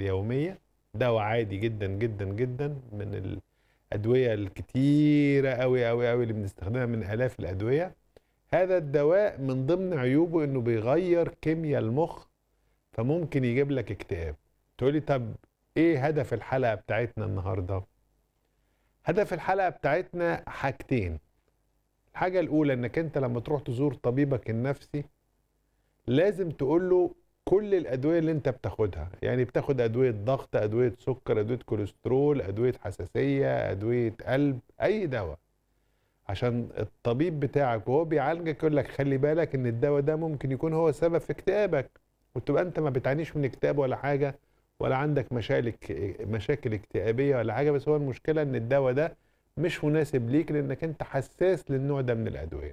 يومية دواء عادي جدا جدا جدا من الأدوية الكتيرة أوي أوي أوي اللي بنستخدمها من آلاف الأدوية هذا الدواء من ضمن عيوبه إنه بيغير كيمياء المخ فممكن يجيب لك اكتئاب تقولي طب إيه هدف الحلقة بتاعتنا النهاردة؟ هدف الحلقة بتاعتنا حاجتين الحاجة الأولى إنك أنت لما تروح تزور طبيبك النفسي لازم تقول له كل الادويه اللي انت بتاخدها يعني بتاخد ادويه ضغط ادويه سكر ادويه كوليسترول ادويه حساسيه ادويه قلب اي دواء عشان الطبيب بتاعك وهو بيعالجك يقول لك خلي بالك ان الدواء ده ممكن يكون هو سبب في اكتئابك وتبقى انت ما بتعانيش من اكتئاب ولا حاجه ولا عندك مشاكل مشاكل اكتئابيه ولا حاجه بس هو المشكله ان الدواء ده مش مناسب ليك لانك انت حساس للنوع ده من الادويه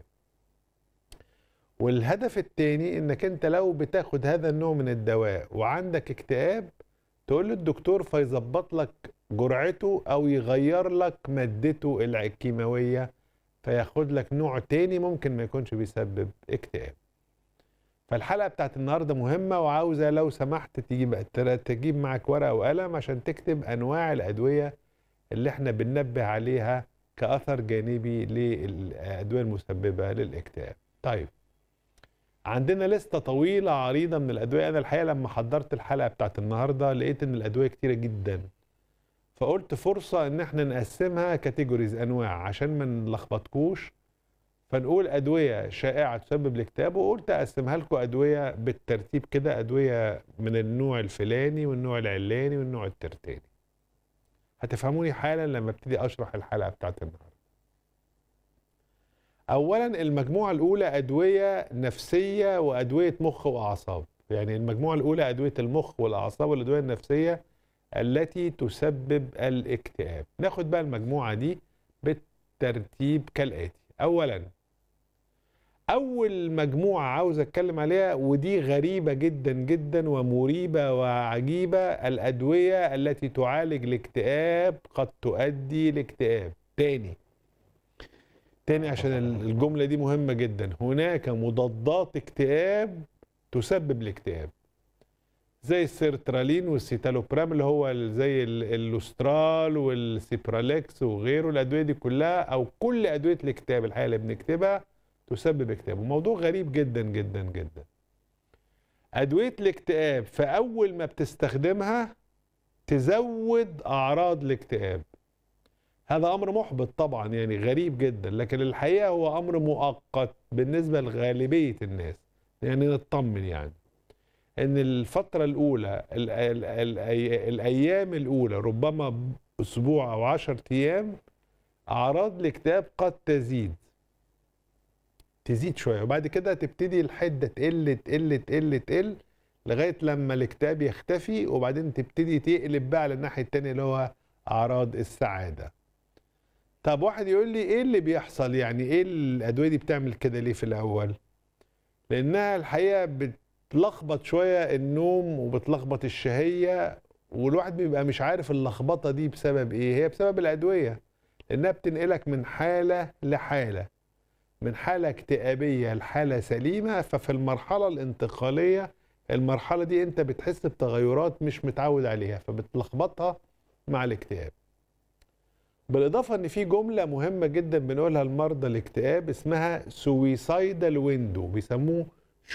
والهدف التاني انك انت لو بتاخد هذا النوع من الدواء وعندك اكتئاب تقول للدكتور فيظبط لك جرعته او يغير لك مادته الكيماويه فياخد لك نوع تاني ممكن ما يكونش بيسبب اكتئاب فالحلقه بتاعت النهارده مهمه وعاوزه لو سمحت تجيب تجيب معاك ورقه وقلم عشان تكتب انواع الادويه اللي احنا بننبه عليها كاثر جانبي للادويه المسببه للاكتئاب طيب عندنا لستة طويلة عريضة من الأدوية أنا الحقيقة لما حضرت الحلقة بتاعت النهاردة لقيت إن الأدوية كتيرة جدا فقلت فرصة إن إحنا نقسمها كاتيجوريز أنواع عشان ما نلخبطكوش فنقول أدوية شائعة تسبب الاكتئاب وقلت أقسمها لكم أدوية بالترتيب كده أدوية من النوع الفلاني والنوع العلاني والنوع الترتاني هتفهموني حالا لما ابتدي أشرح الحلقة بتاعت النهاردة اولا المجموعه الاولى ادويه نفسيه وادويه مخ واعصاب يعني المجموعه الاولى ادويه المخ والاعصاب والادويه النفسيه التي تسبب الاكتئاب ناخد بقى المجموعه دي بالترتيب كالاتي اولا اول مجموعه عاوز اتكلم عليها ودي غريبه جدا جدا ومريبه وعجيبه الادويه التي تعالج الاكتئاب قد تؤدي لاكتئاب تاني تاني عشان الجملة دي مهمة جدا هناك مضادات اكتئاب تسبب الاكتئاب زي السيرترالين والسيتالوبرام اللي هو زي اللوسترال والسيبرالكس وغيره الادويه دي كلها او كل ادويه الاكتئاب الحقيقه اللي بنكتبها تسبب اكتئاب وموضوع غريب جدا جدا جدا ادويه الاكتئاب في اول ما بتستخدمها تزود اعراض الاكتئاب هذا امر محبط طبعا يعني غريب جدا لكن الحقيقه هو امر مؤقت بالنسبه لغالبيه الناس يعني نطمن يعني ان الفتره الاولى ال ال ال الايام الاولى ربما اسبوع او عشر ايام اعراض الاكتئاب قد تزيد تزيد شويه وبعد كده تبتدي الحده تقل تقل تقل تقل لغايه لما الاكتئاب يختفي وبعدين تبتدي تقلب بقى على الناحيه الثانيه اللي هو اعراض السعاده طب واحد يقول لي ايه اللي بيحصل يعني ايه الادويه دي بتعمل كده ليه في الاول لانها الحقيقه بتلخبط شويه النوم وبتلخبط الشهيه والواحد بيبقى مش عارف اللخبطه دي بسبب ايه هي بسبب الادويه لانها بتنقلك من حاله لحاله من حاله اكتئابيه لحاله سليمه ففي المرحله الانتقاليه المرحله دي انت بتحس بتغيرات مش متعود عليها فبتلخبطها مع الاكتئاب بالاضافه ان في جمله مهمه جدا بنقولها لمرضى الاكتئاب اسمها سويسايدال ويندو بيسموه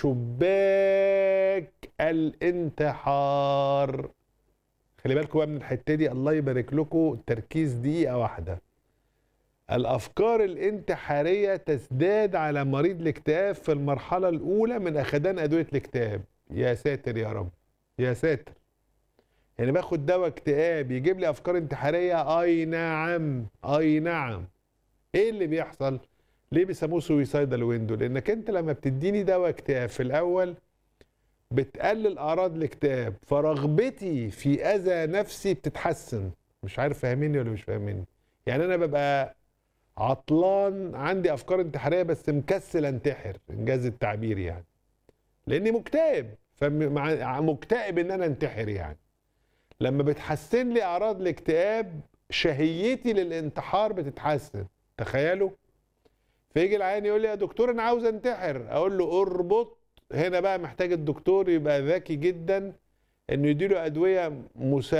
شباك الانتحار خلي بالكم بقى من الحته دي الله يبارك لكم تركيز دقيقه واحده الافكار الانتحاريه تزداد على مريض الاكتئاب في المرحله الاولى من اخدان ادويه الاكتئاب يا ساتر يا رب يا ساتر يعني باخد دواء اكتئاب يجيب لي افكار انتحاريه اي نعم اي نعم ايه اللي بيحصل ليه بيسموه سويسايدال ويندو لانك انت لما بتديني دواء اكتئاب في الاول بتقلل اعراض الاكتئاب فرغبتي في اذى نفسي بتتحسن مش عارف فاهميني ولا مش فاهميني يعني انا ببقى عطلان عندي افكار انتحاريه بس مكسل انتحر انجاز التعبير يعني لاني مكتئب فمكتئب ان انا انتحر يعني لما بتحسن لي اعراض الاكتئاب شهيتي للانتحار بتتحسن تخيلوا فيجي العيان يقول لي يا دكتور انا عاوز انتحر اقول له اربط هنا بقى محتاج الدكتور يبقى ذكي جدا انه يديله ادويه مساعده